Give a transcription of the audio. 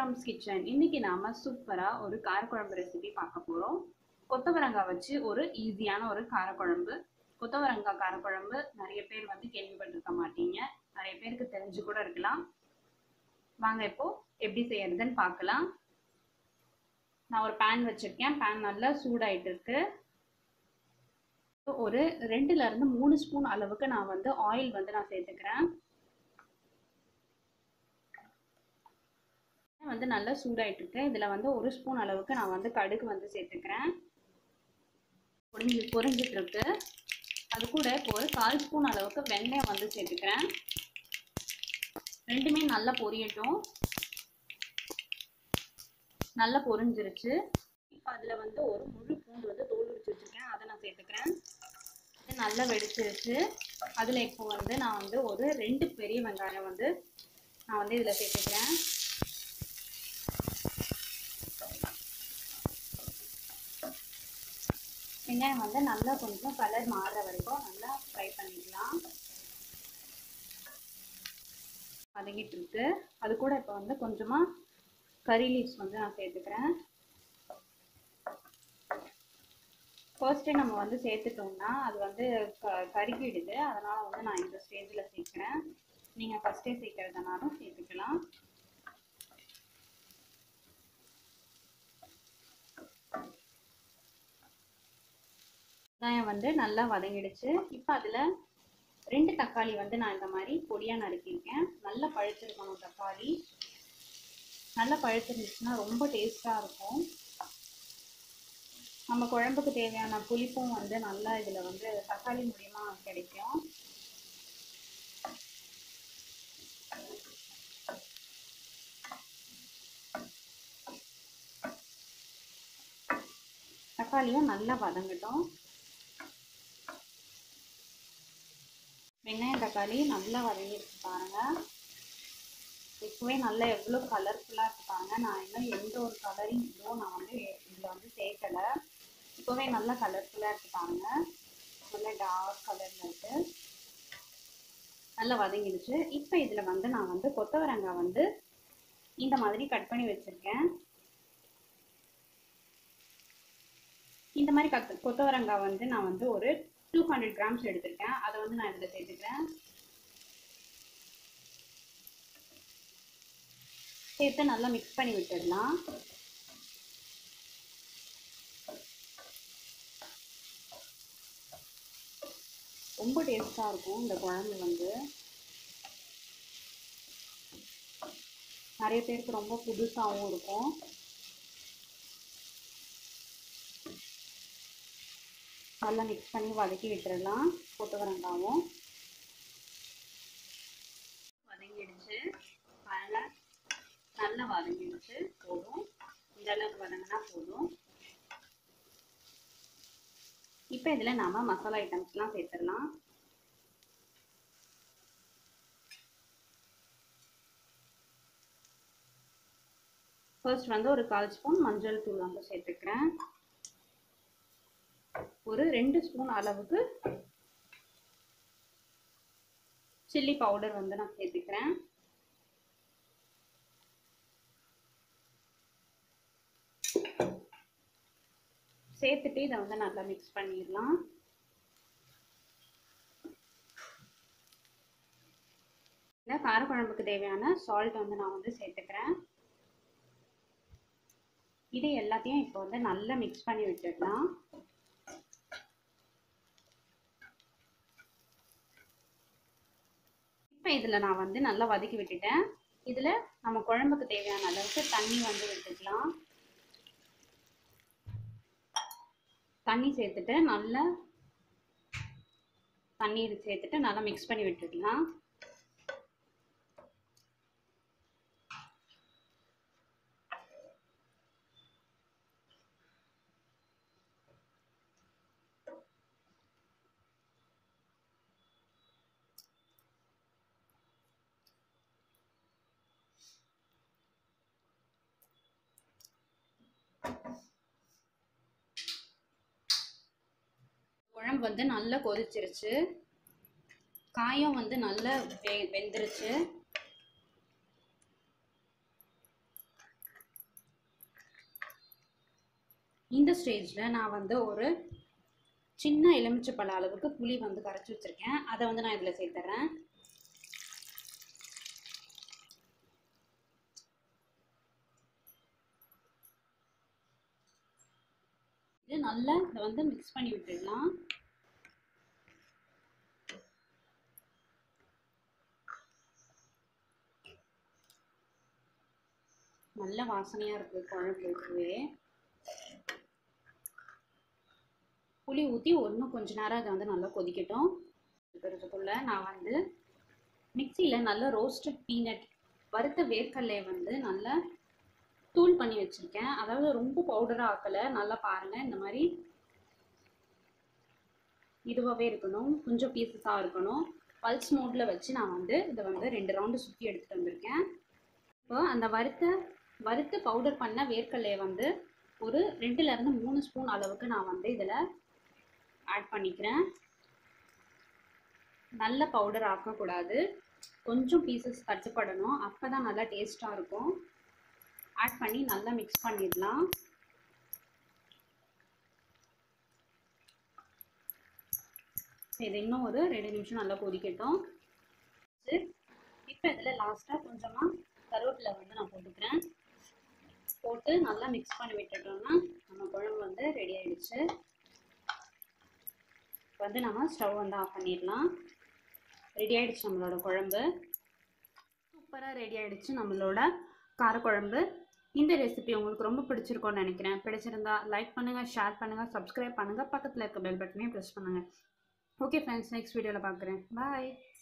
Vikram's kitchen இன்னைக்கு நாம சூப்பரா ஒரு காரக்குழம்பு ரெசிபி பார்க்க போறோம் கொத்தவரங்காய் வச்சு ஒரு ஈஸியான ஒரு காரக்குழம்பு கொத்தவரங்காய் காரக்குழம்பு நிறைய பேர் வந்து கேள்விப்பட்டிருக்க மாட்டீங்க நிறைய பேருக்கு தெரிஞ்சு கூட இருக்கலாம் வாங்க இப்போ எப்படி செய்யறதுன்னு பார்க்கலாம் நான் ஒரு பேன் வச்சிருக்கேன் பேன் நல்லா சூடாயிட்டு இருக்கு ஒரு ரெண்டுல இருந்து மூணு ஸ்பூன் அளவுக்கு நான் வந்து ஆயில் வந்து நான் சேர்த்துக்கிறேன் வந்து நல்லா சூடாயிட்டு இருக்கு இதுல வந்து ஒரு ஸ்பூன் அளவுக்கு நான் வந்து கடுகு வந்து சேர்த்துக்கிறேன் பொரிஞ்சு பொரிஞ்சிட்டு இருக்கு அது கூட இப்போ ஒரு கால் ஸ்பூன் அளவுக்கு வெந்தயம் வந்து சேர்த்துக்கிறேன் ரெண்டுமே நல்லா பொரியட்டும் நல்லா பொரிஞ்சிருச்சு இப்போ அதில் வந்து ஒரு முழு பூண்டு வந்து தோல் உரிச்சு வச்சுருக்கேன் அதை நான் சேர்த்துக்கிறேன் இது நல்லா வெடிச்சிருச்சு அதில் இப்போ வந்து நான் வந்து ஒரு ரெண்டு பெரிய வெங்காயம் வந்து நான் வந்து இதில் சேர்த்துக்கிறேன் வெங்காயம் வந்து நல்லா கொஞ்சம் கலர் மாறுற வரைக்கும் நல்லா ஃப்ரை பண்ணிக்கலாம் வதங்கிட்டு இருக்கு அது கூட இப்போ வந்து கொஞ்சமாக கறி லீவ்ஸ் வந்து நான் சேர்த்துக்கிறேன் ஃபர்ஸ்டே நம்ம வந்து சேர்த்துட்டோம்னா அது வந்து க கருகிடுது அதனால் வந்து நான் இந்த ஸ்டேஜில் சேர்க்குறேன் நீங்கள் ஃபஸ்ட்டே சேர்க்கறதுனாலும் சேர்த்துக்கலாம் வெங்காயம் வந்து நல்லா வதங்கிடுச்சு இப்போ அதில் ரெண்டு தக்காளி வந்து நான் இந்த மாதிரி பொடியாக நறுக்கியிருக்கேன் நல்லா பழுத்திருக்கணும் தக்காளி நல்லா பழுத்திருந்துச்சுன்னா ரொம்ப டேஸ்ட்டாக இருக்கும் நம்ம குழம்புக்கு தேவையான புளிப்பும் வந்து நல்லா இதில் வந்து தக்காளி மூலியமாக கிடைக்கும் தக்காளியும் நல்லா வதங்கட்டும் வெங்காயம் தக்காளி நல்லா வதங்கிருக்கு பாருங்க இப்போவே நல்லா எவ்வளோ கலர்ஃபுல்லாக இருக்கு பாருங்க நான் இன்னும் எந்த ஒரு கலரிங் இதுவும் நான் வந்து இதில் வந்து சேர்க்கலை இப்போவே நல்லா கலர்ஃபுல்லாக இருக்கு பாருங்க நல்லா டார்க் கலரில் இருக்கு நல்லா வதங்கிடுச்சு இப்போ இதில் வந்து நான் வந்து கொத்தவரங்காய் வந்து இந்த மாதிரி கட் பண்ணி வச்சுருக்கேன் இந்த மாதிரி கத்து கொத்தவரங்காய் வந்து நான் வந்து ஒரு டூ ஹண்ட்ரட் கிராம்ஸ் எடுத்திருக்கேன் அதை வந்து நான் இதில் சேர்த்துக்கிறேன் சேர்த்து நல்லா மிக்ஸ் பண்ணி விட்டுடலாம் ரொம்ப டேஸ்டாக இருக்கும் இந்த குழம்பு வந்து நிறைய பேருக்கு ரொம்ப புதுசாகவும் இருக்கும் நல்லா மிக்ஸ் பண்ணி வதக்கி விட்டுறலாம் கொத்தவரங்காவும் வதங்கிடுச்சு பாருங்க நல்லா வதங்கிடுச்சு போதும் இந்த அளவுக்கு வதங்கினா போதும் இப்போ இதில் நாம மசாலா ஐட்டம்ஸ்லாம் சேர்த்துடலாம் ஃபர்ஸ்ட் வந்து ஒரு கால் ஸ்பூன் மஞ்சள் தூள் வந்து சேர்த்துக்கிறேன் ஒரு ரெண்டு ஸ்பூன் அளவுக்கு சில்லி பவுடர் வந்து நான் சேர்த்துக்கிறேன் சேர்த்துட்டு இதை வந்து நல்லா மிக்ஸ் பண்ணிடலாம் இந்த காரக்குழம்புக்கு தேவையான சால்ட் வந்து நான் வந்து சேர்த்துக்கிறேன் இது எல்லாத்தையும் இப்போ வந்து நல்லா மிக்ஸ் பண்ணி விட்டுடலாம் இப்போ இதில் நான் வந்து நல்லா வதக்கி விட்டுட்டேன் இதில் நம்ம குழம்புக்கு தேவையான அளவுக்கு தண்ணி வந்து விட்டுக்கலாம் தண்ணி சேர்த்துட்டு நல்லா தண்ணீர் சேர்த்துட்டு நல்லா மிக்ஸ் பண்ணி விட்டுக்கலாம் குழம்பு வந்து நல்லா கொதிச்சிருச்சு காயும் வந்து நல்லா வெ வெந்துருச்சு இந்த ஸ்டேஜில் நான் வந்து ஒரு சின்ன எலுமிச்சைப்பழ அளவுக்கு புளி வந்து கரைச்சி வச்சுருக்கேன் அதை வந்து நான் இதில் சேர்த்துறேன் இது நல்லா இதை வந்து மிக்ஸ் பண்ணி விட்டுடலாம் நல்ல வாசனையாக இருக்குது குழம்பு இருக்கவே புளி ஊற்றி ஒன்றும் கொஞ்ச நேரம் அதை வந்து நல்லா கொதிக்கட்டும் இருக்கிறதுக்குள்ள நான் வந்து மிக்சியில் நல்ல ரோஸ்டட் பீனட் வறுத்த வேர்க்கடலையை வந்து நல்லா தூள் பண்ணி வச்சுருக்கேன் அதாவது ரொம்ப பவுடராக ஆக்கலை நல்லா பாருங்கள் இந்த மாதிரி இதுவாகவே இருக்கணும் கொஞ்சம் பீசஸாக இருக்கணும் பல்ஸ் மோட்டில் வச்சு நான் வந்து இதை வந்து ரெண்டு ரவுண்டு சுற்றி எடுத்துகிட்டு வந்திருக்கேன் இப்போ அந்த வறுத்த வறுத்து பவுடர் பண்ண வேர்க்கடலையை வந்து ஒரு ரெண்டுலேருந்து மூணு ஸ்பூன் அளவுக்கு நான் வந்து இதில் ஆட் பண்ணிக்கிறேன் நல்ல பவுடர் ஆக்கக்கூடாது கொஞ்சம் பீசஸ் தட்டுப்படணும் அப்போ தான் நல்லா டேஸ்ட்டாக இருக்கும் ஆட் பண்ணி நல்லா மிக்ஸ் பண்ணிடலாம் இது இன்னும் ஒரு ரெண்டு நிமிஷம் நல்லா கொதிக்கட்டும் இப்போ இதில் லாஸ்ட்டாக கொஞ்சமாக கருவேப்பிலை வந்து நான் போட்டுக்கிறேன் போட்டு நல்லா மிக்ஸ் பண்ணி விட்டுட்டோம்னா நம்ம குழம்பு வந்து ரெடி ஆயிடுச்சு வந்து நம்ம ஸ்டவ் வந்து ஆஃப் பண்ணிடலாம் ரெடி ஆயிடுச்சு நம்மளோட குழம்பு சூப்பராக ரெடி ஆயிடுச்சு நம்மளோட காரக்குழம்பு இந்த ரெசிபி உங்களுக்கு ரொம்ப பிடிச்சிருக்கும்னு நினைக்கிறேன் பிடிச்சிருந்தா லைக் பண்ணுங்கள் ஷேர் பண்ணுங்கள் சப்ஸ்கிரைப் பண்ணுங்கள் பக்கத்தில் இருக்க பெல் பட்டனையும் ப்ரெஸ் பண்ணுங்கள் ஓகே ஃப்ரெண்ட்ஸ் நெக்ஸ்ட் வீடியோவில் பார்க்குறேன் பாய்